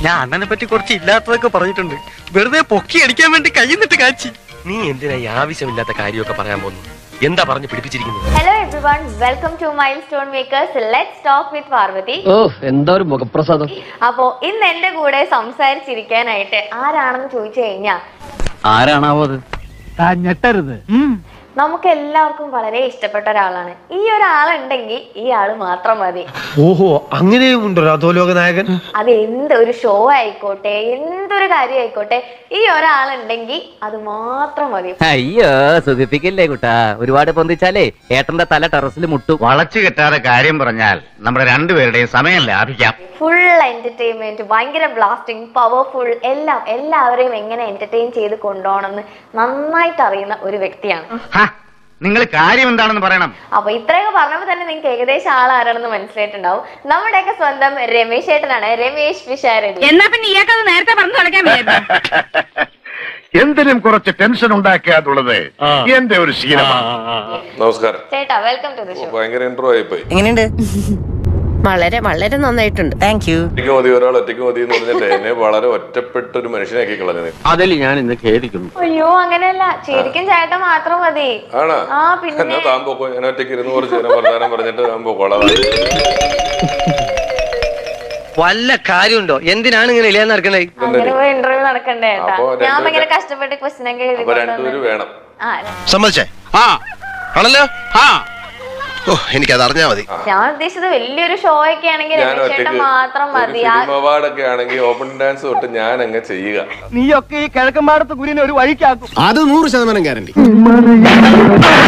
ഞാൻ അണ്ണനെ പറ്റി കുറച്ച് ഇല്ലാത്തതൊക്കെ പറഞ്ഞിട്ടുണ്ട് വെറുതെ പൊക്കി അടിക്കാൻ വേണ്ടി കൈന്നിട്ട് കാച്ചി നീ എന്തിനാ ഈ ആവശ്യമില്ലാത്ത കാര്യമൊക്കെ പറയാൻ പോകുന്നു എന്താ പറഞ്ഞു പിടിപ്പിച്ചിരിക്കുന്നത് hello everyone welcome to milestone makers let's talk with Parvathy ഓ എന്താ ഒരു മുഖപ്രസാദം അപ്പോ ഇന്ന് എന്റെ കൂടെ സംസാരിച്ചിരിക്കാനായിട്ട് ആരാണെന്ന് ചോദിച്ചു കഴിഞ്ഞാ ആരാണാവോ അത് ഞെട്ടരുത് നമുക്ക് എല്ലാവർക്കും വളരെ ഇഷ്ടപ്പെട്ട ഒരാളാണ് ഈ ഒരാളുണ്ടെങ്കിൽ ഈ ആള് മാത്രം മതി ഓഹോ അങ്ങനെയും ഉണ്ടോ അധോലോക നായകൻ അത് എന്തൊരു ഷോ ആയിക്കോട്ടെ എന്തൊരു കാര്യം ആയിക്കോട്ടെ ഈ ഒരാളുണ്ടെങ്കിൽ അത് മാത്രം മതി അയ്യോ സുഖിപ്പിക്കില്ലേ കുട്ടാ ഒരുപാട് പൊന്തിച്ചാലേ ഏട്ടന്റെ തല ടെറസിൽ മുട്ടും വളച്ചു കെട്ടാതെ കാര്യം പറഞ്ഞാൽ നമ്മുടെ രണ്ടുപേരുടെയും സമയം ലാഭിക്കാം ഫുൾ എന്റർടൈൻമെന്റ് ഭയങ്കര ബ്ലാസ്റ്റിംഗ് പവർഫുൾ എല്ലാം എല്ലാവരെയും എങ്ങനെ എന്റർടൈൻ ചെയ്ത് കൊണ്ടുപോകണമെന്ന് നന്നായിട്ട് അറിയുന്ന ഒരു വ്യക്തിയാണ് നിങ്ങൾ കാര്യം എന്താണെന്ന് പറയണം അപ്പൊ ഇത്രയൊക്കെ പറഞ്ഞപ്പോ തന്നെ നിങ്ങൾക്ക് ഏകദേശം ആളാരാണെന്ന് മനസ്സിലായിട്ടുണ്ടാവും നമ്മുടെയൊക്കെ സ്വന്തം രമേശ് ഏട്ടനാണ് രമേശ് പിഷാരടി എന്നാ പിന്നെ ഇയാൾക്കത് നേരത്തെ പറഞ്ഞു തുടക്കാൻ വയ്യായിരുന്നു എന്തിനും കുറച്ച് ടെൻഷൻ ഉണ്ടാക്കുക എന്നുള്ളത് എന്റെ ഒരു ശീലമാണ് നമസ്കാരം ചേട്ടാ വെൽക്കം ടു ദ ഷോ ഭയങ്കര ഇൻട്രോ ആയിപ്പോയി എങ്ങനെയുണ്ട് വളരെ വളരെ നന്നായിട്ടുണ്ട് താങ്ക് യു ഒറ്റയ്ക്ക് മതി ഒരാൾ ഒറ്റയ്ക്ക് മതി എന്ന് പറഞ്ഞിട്ട് എന്നെ വളരെ ഒറ്റപ്പെട്ട ഒരു മനുഷ്യനാക്കി കളഞ്ഞത് അതിൽ ഞാൻ ഇന്ന് ഖേദിക്കുന്നു അയ്യോ അങ്ങനെയല്ല ശരിക്കും ചേട്ടൻ മാത്രം മതി ആണാ ആ പിന്നെ എന്നാ താൻ പോക്കോ ഞാൻ ഒറ്റയ്ക്ക് ഇരുന്ന് കുറച്ച് നേരം വർത്താനം പറഞ്ഞിട്ട് താൻ പോക്കോളാം വല്ല കാര്യമുണ്ടോ എന്തിനാണ് ഇങ്ങനെ ഇല്ലാന്ന് നടക്കണേ അങ്ങനെ പോയി ഇന്റർവ്യൂ നടക്കണ്ടേ ചേട്ടാ അപ്പൊ ഞാൻ രണ്ടുപേരെ- ഭയങ്കര കഷ്ടപ്പെട്ട് ക്വസ്റ്റ്യൻ ഒക്കെ എഴുതി അപ്പൊ രണ്ടുപേര് വേണം ആ സമ്മതിച്ചേ ആ ആണല്ലോ ആ ഓ എനിക്കത് അറിഞ്ഞാ മതി ഞാൻ ഉദ്ദേശിച്ചത് വലിയൊരു ഷോ ഒക്കെ ആണെങ്കിൽ ഞാൻ രമേശ് ചേട്ടൻ ഒറ്റയ്ക്ക് മാത്രം മതി ആ ഫിലിം അവാർഡ് ഒക്കെ ആണെങ്കിൽ ഓപ്പൺ ഡാൻസ് തൊട്ട് ഞാൻ അങ്ങ് ചെയ്യുക നീയൊക്കെ ഈ കിഴക്കമ്പാടത്ത് കുരിനെ ഒരു വഴിക്കാക്കും അത് നൂറ് ശതമാനം ഗ്യാരണ്ടി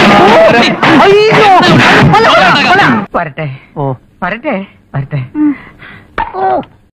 വരട്ടെ ഓ വരട്ടെ വരട്ടെ